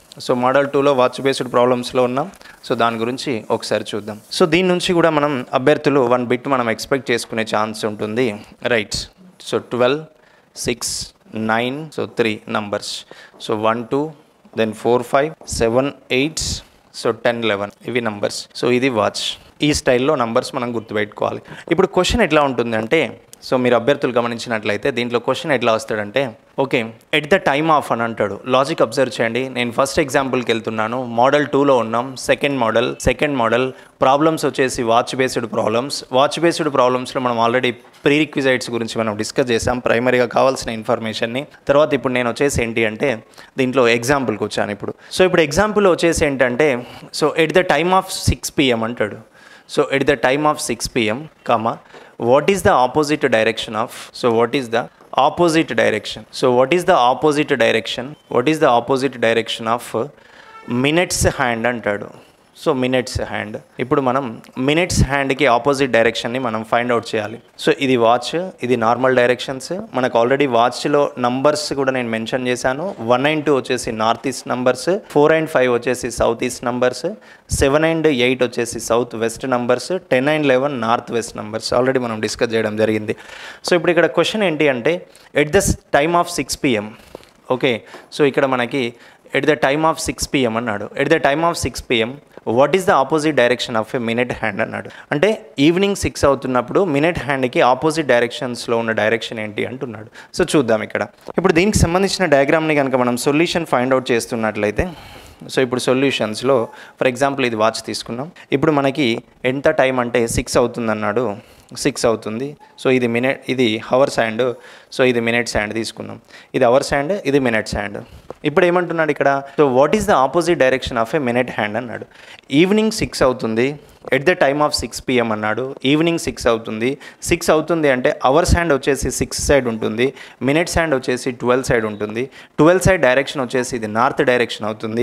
సో మోడల్ టూలో వాచ్ బేస్డ్ ప్రాబ్లమ్స్లో ఉన్నాం సో దాని గురించి ఒకసారి చూద్దాం సో దీని నుంచి కూడా మనం అభ్యర్థులు వన్ బిట్ మనం ఎక్స్పెక్ట్ చేసుకునే ఛాన్స్ ఉంటుంది right so twelve six nine so three numbers so one two then four five seven eight so ten eleven ఇవి నంబర్స్ సో ఇది వాచ్ ఈ స్టైల్లో నంబర్స్ మనం గుర్తుపెట్టుకోవాలి ఇప్పుడు క్వశ్చన్ ఎట్లా ఉంటుంది అంటే సో మీరు అభ్యర్థులు గమనించినట్లయితే దీంట్లో క్వశ్చన్ ఎట్లా వస్తాడంటే okay at the time of అని అంటాడు లాజిక్ అబ్జర్వ్ చేయండి నేను ఫస్ట్ ఎగ్జాంపుల్కి వెళ్తున్నాను మోడల్ టూలో ఉన్నాం second model second model problems వచ్చేసి watch based problems watch based ప్రాబ్లమ్స్లో మనం ఆల్రెడీ ప్రీ రిక్విజైట్స్ గురించి మనం డిస్కస్ చేసాం ప్రైమరీగా కావాల్సిన ఇన్ఫర్మేషన్ని తర్వాత ఇప్పుడు నేను వచ్చేసి ఏంటి అంటే దీంట్లో ఎగ్జాంపుల్కి వచ్చాను ఇప్పుడు సో ఇప్పుడు ఎగ్జాంపుల్ వచ్చేసి ఏంటంటే so at the time of six PM అంటాడు so at the time of six PM comma what is the opposite direction of so what is the opposite direction so what is the opposite direction what is the opposite direction of minutes hand అంటాడు so minutes hand ఇప్పుడు మనం మినిట్స్ హ్యాండ్కి opposite డైరెక్షన్ని మనం find out చేయాలి so ఇది watch ఇది నార్మల్ డైరెక్షన్స్ మనకు ఆల్రెడీ వాచ్లో నంబర్స్ కూడా నేను మెన్షన్ చేశాను వన్ అండ్ టూ వచ్చేసి north east numbers four and five వచ్చేసి south east numbers seven and eight వచ్చేసి south west numbers ten and eleven north west numbers already మనం డిస్కస్ చేయడం జరిగింది సో ఇప్పుడు ఇక్కడ క్వశ్చన్ ఏంటి అంటే at the time of six PM okay so ఇక్కడ మనకి at the time of six PM అన్నాడు at the time of six PM what is the opposite direction of a minute hand అన్నాడు అంటే evening six అవుతున్నప్పుడు minute హ్యాండ్కి opposite డైరెక్షన్స్లో ఉన్న direction ఏంటి అంటున్నాడు సో చూద్దాం ఇక్కడ ఇప్పుడు దీనికి సంబంధించిన డయాగ్రామ్ని కనుక మనం సొల్యూషన్ ఫైండ్ అవుట్ చేస్తున్నట్లయితే సో ఇప్పుడు సొల్యూషన్స్లో ఫర్ ఎగ్జాంపుల్ ఇది వాచ్ తీసుకున్నాం ఇప్పుడు మనకి ఎంత టైం అంటే సిక్స్ అవుతుందన్నాడు సిక్స్ అవుతుంది సో ఇది మినిట్ ఇది హవర్స్ హ్యాండ్ సో ఇది మినిట్స్ హ్యాండ్ తీసుకున్నాం ఇది అవర్స్ హ్యాండ్ ఇది మినిట్స్ హ్యాండ్ ఇప్పుడు ఏమంటున్నాడు ఇక్కడ so what is the opposite direction of a minute hand అన్నాడు ఈవినింగ్ సిక్స్ అవుతుంది at the time of six PM అన్నాడు ఈవినింగ్ సిక్స్ అవుతుంది సిక్స్ అవుతుంది అంటే అవర్స్ హ్యాండ్ వచ్చేసి సిక్స్ సైడ్ ఉంటుంది మినిట్స్ హ్యాండ్ వచ్చేసి ట్వెల్వ్ సైడ్ ఉంటుంది ట్వెల్వ్ సైడ్ డైరెక్షన్ వచ్చేసి ఇది నార్త్ డైరెక్షన్ అవుతుంది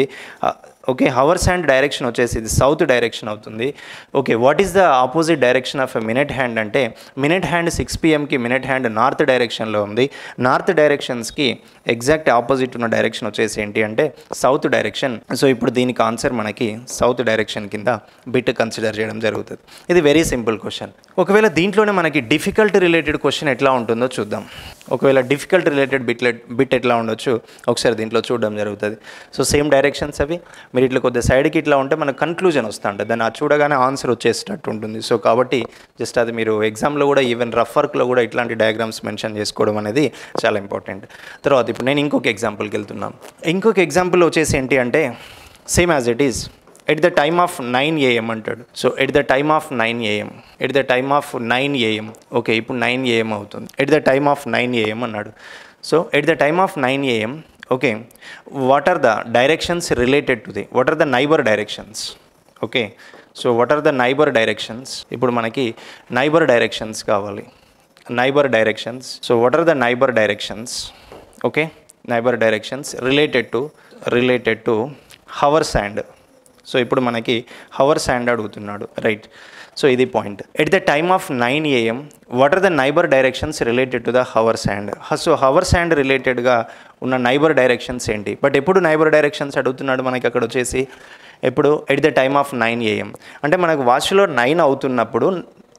ఓకే హవర్స్ హ్యాండ్ డైరెక్షన్ వచ్చేసి ఇది సౌత్ డైరెక్షన్ అవుతుంది okay what is the opposite direction of a minute hand అంటే మినిట్ హ్యాండ్ సిక్స్ పిఎంకి మినిట్ హ్యాండ్ నార్త్ డైరెక్షన్లో ఉంది నార్త్ డైరెక్షన్స్కి ఎగ్జాక్ట్ ఆపోజిట్ ఉన్న డైరెక్షన్ వచ్చేసి ఏంటి అంటే సౌత్ డైరెక్షన్ సో ఇప్పుడు దీనికి ఆన్సర్ మనకి సౌత్ డైరెక్షన్ కింద బిట్ కన్సిడర్ చేయడం జరుగుతుంది ఇది వెరీ సింపుల్ క్వశ్చన్ ఒకవేళ దీంట్లోనే మనకి డిఫికల్ట్ రిలేటెడ్ క్వశ్చన్ ఎట్లా ఉంటుందో చూద్దాం ఒకవేళ డిఫికల్ట్ రిలేటెడ్ బిట్ బిట్ ఎట్లా ఉండొచ్చు ఒకసారి దీంట్లో చూడడం జరుగుతుంది సో సేమ్ డైరెక్షన్స్ అవి మీరు ఇట్లా కొద్దిగా సైడ్కి ఇట్లా ఉంటే మనకు కన్క్లూజన్ వస్తూ ఉంటుంది దాన్ని ఆ చూడగానే ఆన్సర్ వచ్చేసేటట్టు ఉంటుంది సో కాబట్టి జస్ట్ అది మీరు ఎగ్జామ్లో కూడా ఈవెన్ రఫ్ వర్క్లో కూడా ఇట్లాంటి డయాగ్రామ్స్ మెన్షన్ చేసుకోవడం అనేది చాలా ఇంపార్టెంట్ తర్వాత ఇప్పుడు నేను ఇంకొక ఎగ్జాంపుల్కి వెళ్తున్నాను ఇంకొక ఎగ్జాంపుల్ వచ్చేసి ఏంటి అంటే same as it is at the time of nine AM అంటాడు so at the time of nine AM at the time of nine AM okay ఇప్పుడు నైన్ ఏఎం అవుతుంది at the time of nine AM అన్నాడు so at the time of nine AM okay what are the directions related to the what are the neighbour directions okay so what are the neighbour directions ఇప్పుడు మనకి neighbour directions కావాలి neighbour directions so what are the neighbour directions okay neighbour directions related to related to hours hand so ఇప్పుడు మనకి hours hand అడుగుతున్నాడు right so ఇది point at the time of nine AM what are the neighbour directions related to the hours hand so hours hand రిలేటెడ్గా ఉన్న neighbour directions ఏంటి but ఎప్పుడు neighbour directions అడుగుతున్నాడు మనకి అక్కడ వచ్చేసి ఎప్పుడు at the time of nine AM అంటే మనకు వాచ్లో నైన్ అవుతున్నప్పుడు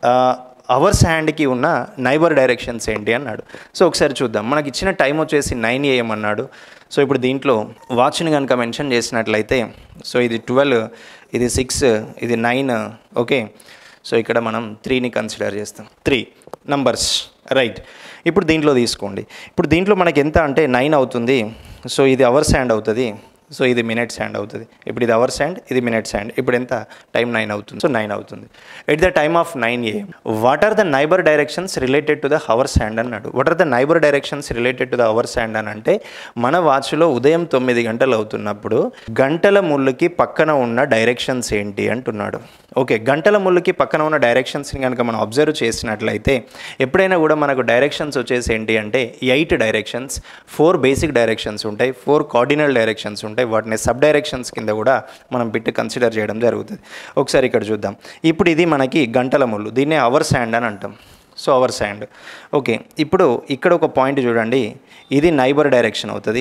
అవర్స్ హ్యాండ్కి ఉన్న నైబర్ డైరెక్షన్స్ ఏంటి అన్నాడు సో ఒకసారి చూద్దాం మనకి ఇచ్చిన టైం వచ్చేసి నైన్ ఏఎం అన్నాడు సో ఇప్పుడు దీంట్లో వాచ్ని కనుక మెన్షన్ చేసినట్లయితే సో ఇది ట్వెల్వ్ ఇది సిక్స్ ఇది నైన్ ఓకే సో ఇక్కడ మనం త్రీని కన్సిడర్ చేస్తాం త్రీ నంబర్స్ రైట్ ఇప్పుడు దీంట్లో తీసుకోండి ఇప్పుడు దీంట్లో మనకి ఎంత అంటే నైన్ అవుతుంది సో ఇది అవర్స్ హ్యాండ్ అవుతుంది సో ఇది మినిట్స్ హ్యాండ్ అవుతుంది ఇప్పుడు ఇది అవర్స్ హ్యాండ్ ఇది మినిట్స్ హ్యాండ్ ఇప్పుడు ఎంత టైం నైన్ అవుతుంది సో నైన్ అవుతుంది at the time of nine A what are the neighbour directions related to the hours hand అన్నాడు what are the neighbour directions related to the hours hand అని అంటే మన వాచ్లో ఉదయం తొమ్మిది గంటలు అవుతున్నప్పుడు గంటల ముళ్ళుకి పక్కన ఉన్న డైరెక్షన్స్ ఏంటి అంటున్నాడు ఓకే గంటల ముళ్ళుకి పక్కన ఉన్న డైరెక్షన్స్ని కనుక మనం అబ్జర్వ్ చేసినట్లయితే ఎప్పుడైనా కూడా మనకు డైరెక్షన్స్ వచ్చేసి ఏంటి అంటే eight directions four basic directions ఉంటాయి ఫోర్ కార్డినల్ డైరెక్షన్స్ ఉంటాయి వాటిని సబ్ డైరెక్షన్స్ కింద కూడా మనం బిట్ కన్సిడర్ చేయడం జరుగుతుంది ఒకసారి ఇక్కడ చూద్దాం ఇప్పుడు ఇది మనకి గంటల ముళ్ళు దీన్నే అవర్స్ హ్యాండ్ అని అంటాం సో అవర్స్ హ్యాండ్ ఓకే ఇప్పుడు ఇక్కడ ఒక పాయింట్ చూడండి ఇది నైబర్ డైరెక్షన్ అవుతుంది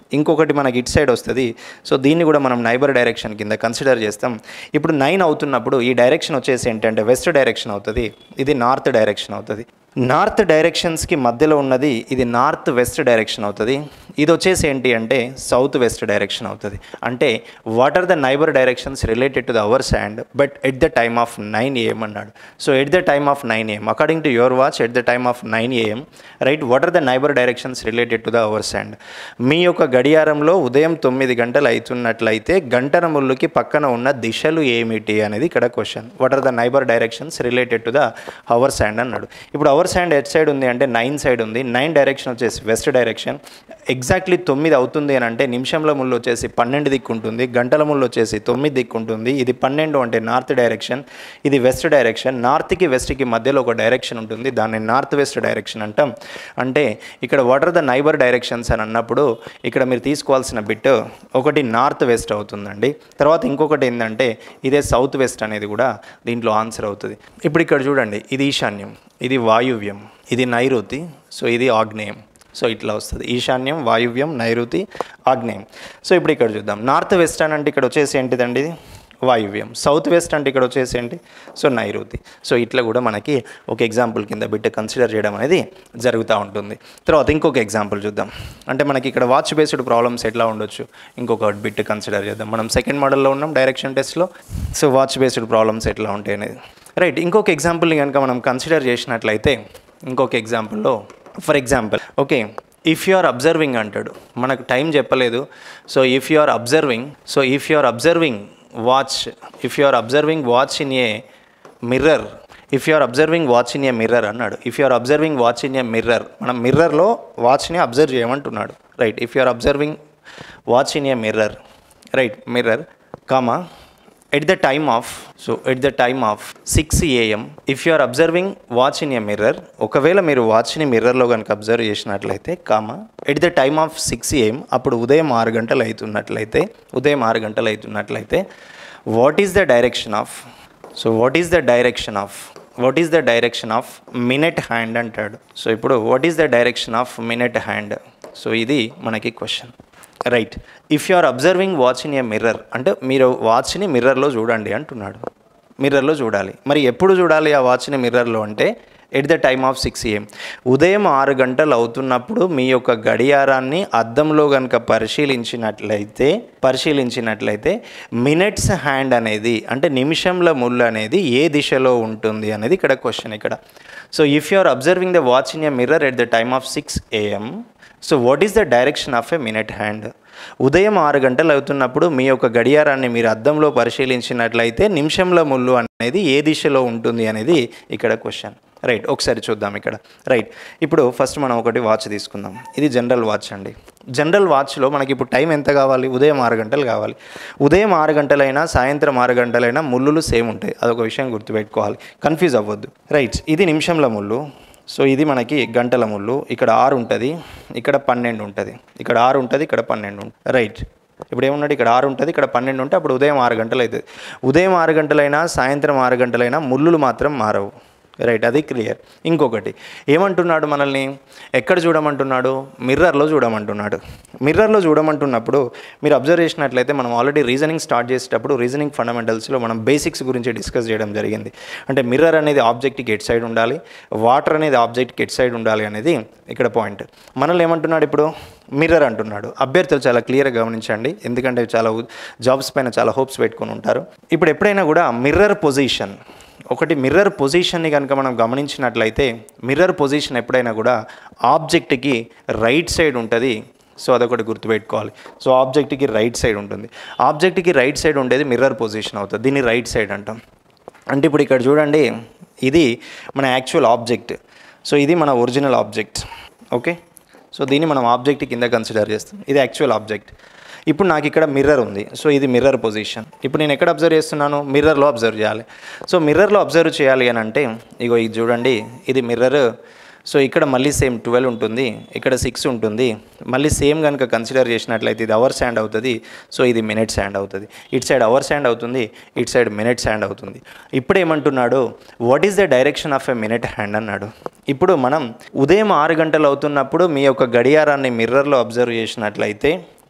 ఇంకొకటి మనకి ఇటు సైడ్ వస్తుంది సో దీన్ని కూడా మనం నైబర్ డైరెక్షన్ కింద కన్సిడర్ చేస్తాం ఇప్పుడు నైన్ అవుతున్నప్పుడు ఈ డైరెక్షన్ వచ్చేసి ఏంటంటే వెస్ట్ డైరెక్షన్ అవుతుంది ఇది నార్త్ డైరెక్షన్ అవుతుంది నార్త్ డైరెక్షన్స్కి మధ్యలో ఉన్నది ఇది నార్త్ వెస్ట్ డైరెక్షన్ అవుతుంది ఇది వచ్చేసి ఏంటి అంటే సౌత్ వెస్ట్ డైరెక్షన్ అవుతుంది అంటే what are the neighbour directions related to the hours hand but at the time of nine AM అన్నాడు so at the time of nine AM according to your watch at the time of nine AM right what are the neighbour directions related to the hours hand మీ యొక్క గడియారంలో ఉదయం తొమ్మిది గంటలు అవుతున్నట్లయితే గంటన ముళ్ళుకి పక్కన ఉన్న దిశలు ఏమిటి అనేది ఇక్కడ question what are the neighbour directions related to the hours hand అన్నాడు ఇప్పుడు అవర్ శాండ్ ఎట్ సైడ్ ఉంది అంటే నైన్ సైడ్ ఉంది నైన్ డైరెక్షన్ వచ్చేసి వెస్ట్ డైరెక్షన్ ఎగ్జాక్ట్లీ తొమ్మిది అవుతుంది అని అంటే నిమిషంల ముళ్ళు వచ్చేసి పన్నెండు దిక్కు ఉంటుంది గంటల ముళ్ళు వచ్చేసి తొమ్మిది దిక్కు ఉంటుంది ఇది పన్నెండు అంటే నార్త్ డైరెక్షన్ ఇది వెస్ట్ డైరెక్షన్ నార్త్కి వెస్ట్కి మధ్యలో ఒక డైరెక్షన్ ఉంటుంది దాన్ని నార్త్ వెస్ట్ డైరెక్షన్ అంటాం అంటే ఇక్కడ what are the neighbour directions అని అన్నప్పుడు ఇక్కడ మీరు తీసుకోవాల్సిన బిట్ ఒకటి నార్త్ వెస్ట్ అవుతుందండి తర్వాత ఇంకొకటి ఏంటంటే ఇదే సౌత్ వెస్ట్ అనేది కూడా దీంట్లో ఆన్సర్ అవుతుంది ఇప్పుడు ఇక్కడ చూడండి ఇది ఈశాన్యం ఇది వాయువ్యం ఇది నైరుతి సో ఇది ఆగ్నేయం సో ఇట్లా వస్తుంది ఈశాన్యం వాయువ్యం నైరుతి ఆగ్నేయం సో ఇప్పుడు ఇక్కడ చూద్దాం నార్త్ వెస్ట్ అని అంటే ఇక్కడ వచ్చేసి ఏంటిదండి ఇది వాయువ్యం సౌత్ వెస్ట్ అంటే ఇక్కడ వచ్చేసి ఏంటి సో నైరుతి సో ఇట్లా కూడా మనకి ఒక ఎగ్జాంపుల్ కింద బిట్ కన్సిడర్ చేయడం అనేది జరుగుతూ ఉంటుంది తర్వాత ఇంకొక ఎగ్జాంపుల్ చూద్దాం అంటే మనకి ఇక్కడ వాచ్ బేస్డ్ ప్రాబ్లమ్స్ ఎట్లా ఉండొచ్చు ఇంకొక బిట్ కన్సిడర్ చేద్దాం మనం సెకండ్ మోడల్లో ఉన్నాం డైరెక్షన్ టెస్ట్లో సో వాచ్ బేస్డ్ ప్రాబ్లమ్స్ ఎట్లా ఉంటాయి అనేది రైట్ ఇంకొక ఎగ్జాంపుల్ని కనుక మనం కన్సిడర్ చేసినట్లయితే ఇంకొక ఎగ్జాంపుల్లో for example okay if you are observing అంటాడు మనకు టైం చెప్పలేదు so if you are observing so if you are observing watch if you are observing watch in a mirror if you are observing watch in a mirror అన్నాడు if you are observing watch in a mirror మనం మిర్రర్లో వాచ్ని observe చేయమంటున్నాడు right if you are observing watch in a mirror right mirror comma at the time of so at the time of six AM if you are observing watch in a mirror ఒకవేళ మీరు వాచ్ని మిర్రర్లో కనుక observe చేసినట్లయితే comma at the time of six AM అప్పుడు ఉదయం ఆరు గంటలు అవుతున్నట్లయితే ఉదయం ఆరు గంటలు అవుతున్నట్లయితే what is the direction of so what is the direction of what is the direction of minute hand అంటాడు సో ఇప్పుడు what is the direction of minute hand so ఇది మనకి question right if you are observing watch in a mirror అంటే మీరు వాచ్ని మిర్రర్లో చూడండి అంటున్నాడు మిర్రర్లో చూడాలి మరి ఎప్పుడు చూడాలి ఆ వాచ్ని మిర్రర్లో అంటే at the time of six AM ఉదయం ఆరు గంటలు అవుతున్నప్పుడు మీ యొక్క గడియారాన్ని అద్దంలో కనుక పరిశీలించినట్లయితే పరిశీలించినట్లయితే మినిట్స్ హ్యాండ్ అనేది అంటే నిమిషంల ముళ్ళు అనేది ఏ దిశలో ఉంటుంది అనేది ఇక్కడ క్వశ్చన్ ఇక్కడ so if you are observing the watch in a mirror at the time of six AM so what is the direction of a minute hand ఉదయం ఆరు గంటలు అవుతున్నప్పుడు మీ యొక్క గడియారాన్ని మీరు అద్దంలో పరిశీలించినట్లయితే నిమిషంల ముళ్ళు అనేది ఏ దిశలో ఉంటుంది అనేది ఇక్కడ క్వశ్చన్ రైట్ ఒకసారి చూద్దాం ఇక్కడ రైట్ ఇప్పుడు ఫస్ట్ మనం ఒకటి వాచ్ తీసుకుందాం ఇది జనరల్ వాచ్ అండి జనరల్ వాచ్లో మనకి ఇప్పుడు టైం ఎంత కావాలి ఉదయం ఆరు గంటలు కావాలి ఉదయం ఆరు గంటలైనా సాయంత్రం ఆరు గంటలైనా ముళ్ళులు సేమ్ ఉంటాయి అదొక విషయం గుర్తుపెట్టుకోవాలి కన్ఫ్యూజ్ అవ్వద్దు రైట్ ఇది నిమిషంల ముళ్ళు సో ఇది మనకి గంటల ముళ్ళు ఇక్కడ ఆరు ఉంటుంది ఇక్కడ పన్నెండు ఉంటుంది ఇక్కడ ఆరు ఉంటుంది ఇక్కడ పన్నెండు ఉంటుంది రైట్ ఇప్పుడు ఏమున్నాడు ఇక్కడ ఆరు ఉంటుంది ఇక్కడ పన్నెండు ఉంటే అప్పుడు ఉదయం ఆరు గంటలు అవుతుంది ఉదయం ఆరు గంటలైనా సాయంత్రం ఆరు గంటలైనా ముళ్ళులు మాత్రం మారవు రైట్ అది క్లియర్ ఇంకొకటి ఏమంటున్నాడు మనల్ని ఎక్కడ చూడమంటున్నాడు మిర్రర్లో చూడమంటున్నాడు మిర్రర్లో చూడమంటున్నప్పుడు మీరు అబ్జర్వ్ చేసినట్లయితే మనం ఆల్రెడీ రీజనింగ్ స్టార్ట్ చేసేటప్పుడు రీజనింగ్ ఫండమెంటల్స్లో మనం బేసిక్స్ గురించి డిస్కస్ చేయడం జరిగింది అంటే మిర్రర్ అనేది ఆబ్జెక్ట్కి ఎట్ సైడ్ ఉండాలి వాటర్ అనేది ఆబ్జెక్ట్కి ఎట్ సైడ్ ఉండాలి అనేది ఇక్కడ పాయింట్ మనల్ని ఏమంటున్నాడు ఇప్పుడు మిర్రర్ అంటున్నాడు అభ్యర్థులు చాలా క్లియర్గా గమనించండి ఎందుకంటే చాలా జాబ్స్ పైన చాలా హోప్స్ పెట్టుకొని ఉంటారు ఇప్పుడు ఎప్పుడైనా కూడా మిర్రర్ పొజిషన్ ఒకటి మిర్రర్ పొజిషన్ని కనుక మనం గమనించినట్లయితే మిర్రర్ పొజిషన్ ఎప్పుడైనా కూడా ఆబ్జెక్ట్కి రైట్ సైడ్ ఉంటుంది సో అదొకటి గుర్తుపెట్టుకోవాలి సో ఆబ్జెక్ట్కి రైట్ సైడ్ ఉంటుంది ఆబ్జెక్ట్కి రైట్ సైడ్ ఉండేది మిర్రర్ పొజిషన్ అవుతుంది దీన్ని రైట్ సైడ్ అంటాం అంటే ఇప్పుడు ఇక్కడ చూడండి ఇది మన యాక్చువల్ ఆబ్జెక్ట్ సో ఇది మన ఒరిజినల్ ఆబ్జెక్ట్ ఓకే సో దీన్ని మనం ఆబ్జెక్ట్ కింద కన్సిడర్ చేస్తాం ఇది యాక్చువల్ ఆబ్జెక్ట్ ఇప్పుడు నాకు ఇక్కడ మిర్రర్ ఉంది సో ఇది మిర్రర్ పొజిషన్ ఇప్పుడు నేను ఎక్కడ అబ్జర్వ్ చేస్తున్నాను మిర్రర్లో అబ్జర్వ్ చేయాలి సో మిర్రర్లో అబ్జర్వ్ చేయాలి అని అంటే ఇగో ఇది చూడండి ఇది మిర్రర్ సో ఇక్కడ మళ్ళీ సేమ్ ట్వెల్వ్ ఉంటుంది ఇక్కడ సిక్స్ ఉంటుంది మళ్ళీ సేమ్ కనుక కన్సిడర్ చేసినట్లయితే ఇది అవర్ స్టాండ్ అవుతుంది సో ఇది మినిట్ స్టాండ్ అవుతుంది ఇటు సైడ్ అవర్ స్టాండ్ అవుతుంది ఇటు సైడ్ మినిట్ స్టాండ్ అవుతుంది ఇప్పుడు ఏమంటున్నాడు what is the direction of a minute hand అన్నాడు ఇప్పుడు మనం ఉదయం ఆరు గంటలు అవుతున్నప్పుడు మీ యొక్క గడియారాన్ని మిర్రర్లో అబ్జర్వ్ చేసినట్లయితే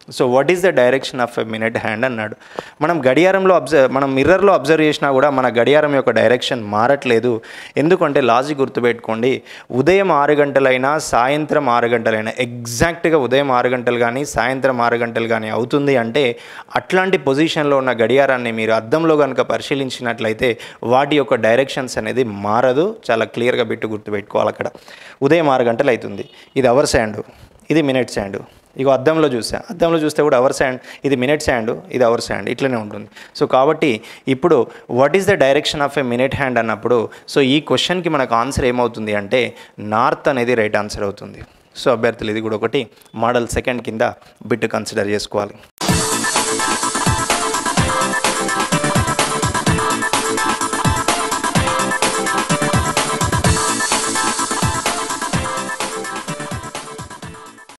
so what is the direction of a minute hand అన్నాడు మనం గడియారంలో అబ్జర్వ్ మనం మిర్రర్లో అబ్జర్వ్ చేసినా కూడా మన గడియారం యొక్క డైరెక్షన్ మారట్లేదు ఎందుకంటే లాజిక్ గుర్తుపెట్టుకోండి ఉదయం ఆరు గంటలైనా సాయంత్రం ఆరు గంటలైనా ఎగ్జాక్ట్గా ఉదయం ఆరు గంటలు కానీ సాయంత్రం ఆరు గంటలు కానీ అవుతుంది అంటే అట్లాంటి పొజిషన్లో ఉన్న గడియారాన్ని మీరు అద్దంలో కనుక పరిశీలించినట్లయితే వాటి యొక్క డైరెక్షన్స్ అనేది మారదు చాలా క్లియర్గా బిట్టు గుర్తుపెట్టుకోవాలి అక్కడ ఉదయం ఆరు గంటలు అవుతుంది ఇది అవర్స్ హ్యాండ్ ఇది మినిట్స్ హ్యాండ్ ఇగో అద్దంలో చూసా అద్దంలో చూస్తే కూడా అవర్స్ హ్యాండ్ ఇది మినిట్స్ హ్యాండ్ ఇది అవర్స్ హ్యాండ్ ఇట్లనే ఉంటుంది సో కాబట్టి ఇప్పుడు what is the direction of a minute hand అన్నప్పుడు సో ఈ క్వశ్చన్కి మనకు ఆన్సర్ ఏమవుతుంది అంటే నార్త్ అనేది రైట్ ఆన్సర్ అవుతుంది సో అభ్యర్థులు ఇది కూడా ఒకటి మోడల్ సెకండ్ కింద బిట్ కన్సిడర్ చేసుకోవాలి